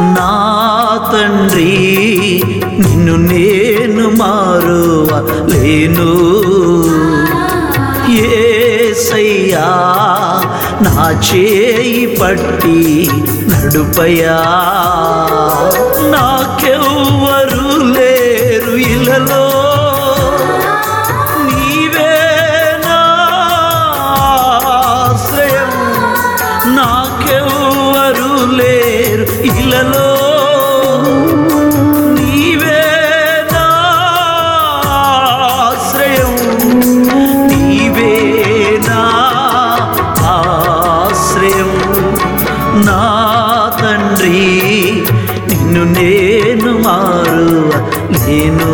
నా తండ్రి నిన్ను నేను మారువ లేను ఏసయ్యా నా చేయి పట్టి నడుపయా నాకెవ్వరు లేరు ఇలలో నీవే నా ఆశ్రయం నాకెవ్వరు లేరు ఇలలో నీవే నా ఆశ్రయం నీవే నా ఆశ్రయం నా తండ్రి నిన్ను నేను మారువ లేను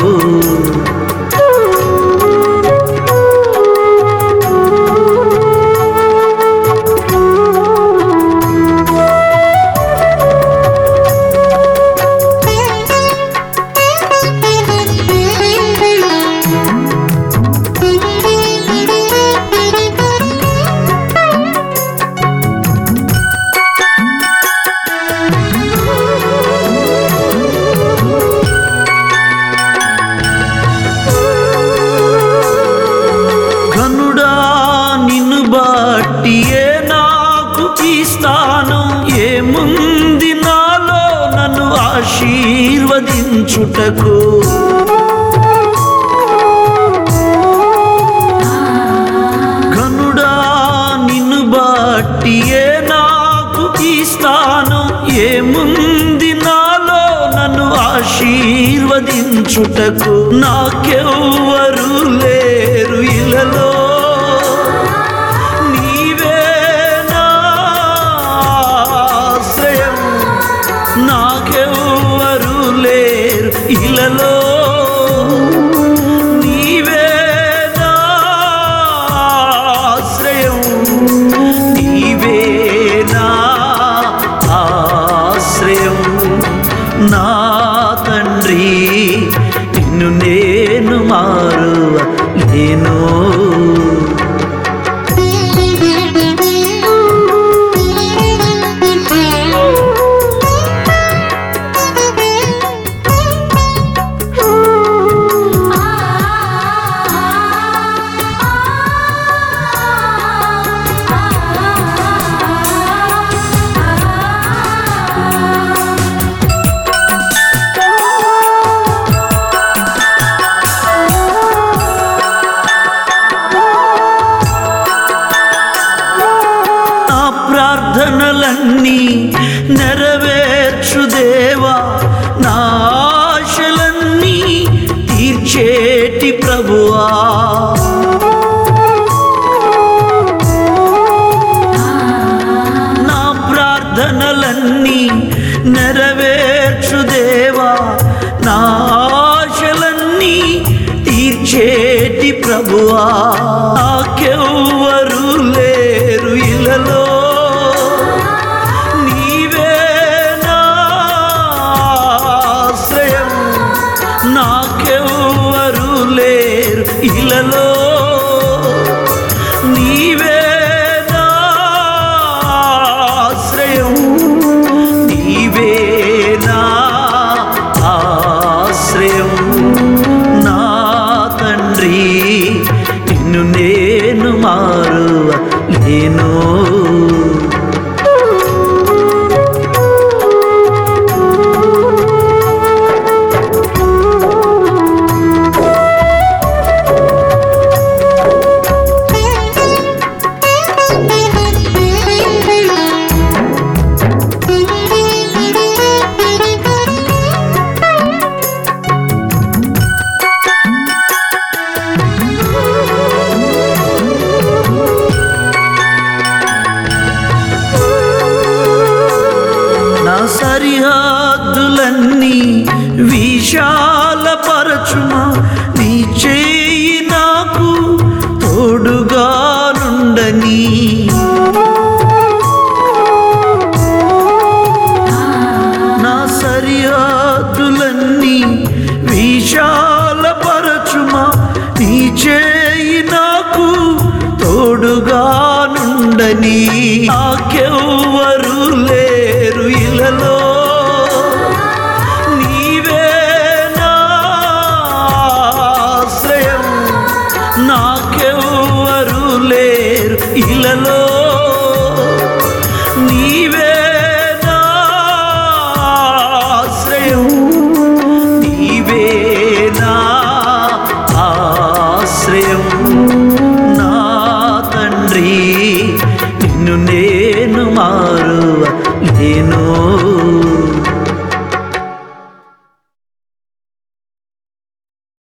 ఘనుడా నిన్ను బట్టియే నాకు ఈ స్థానం ఏముంది నాలో నన్ను ఆశీర్వదించుటకు ఘనుడా నిన్ను బట్టియే నాకు ఈ స్థానం ఏముంది నాలో నన్ను ఆశీర్వదించుటకు నాకెవ్వరు లేరు ఇలలో నీవే నా ఆశ్రయం నాకెవ్వరు లేరు ఇలలో నీవే నా ఆశ్రయం నీవే నా ఆశ్రయం నా తండ్రి నిన్ను నేను మారువ లేను నా ప్రార్థనలన్నీ నెరవేర్చు దేవా నా ఆశలన్నీ తీర్చేటి ప్రభువా నా ప్రార్థనలన్నీ నెరవేర్చు దేవా నా ఆశలన్నీ తీర్చేటి ప్రభువా నాకెవ్వరు లేరు ఇలలో నీవే నా ఆశ్రయం నాకెవ్వరు లేరు ఇలలో నీవే నా ఆశ్రయం నీవే నా ఆశ్రయం నా తండ్రి నిన్ను నేను మారువ లేను నా సరిహద్దులన్నీ విశాలపరచుమా నీ చేయి నాకు తోడుగా నుండని నా సరిహద్దులన్నీ విశాలపరచుమా నీ చేయి నాకు తోడుగా నుండని నాకెవ్వరు లేరు ఇలలో నేను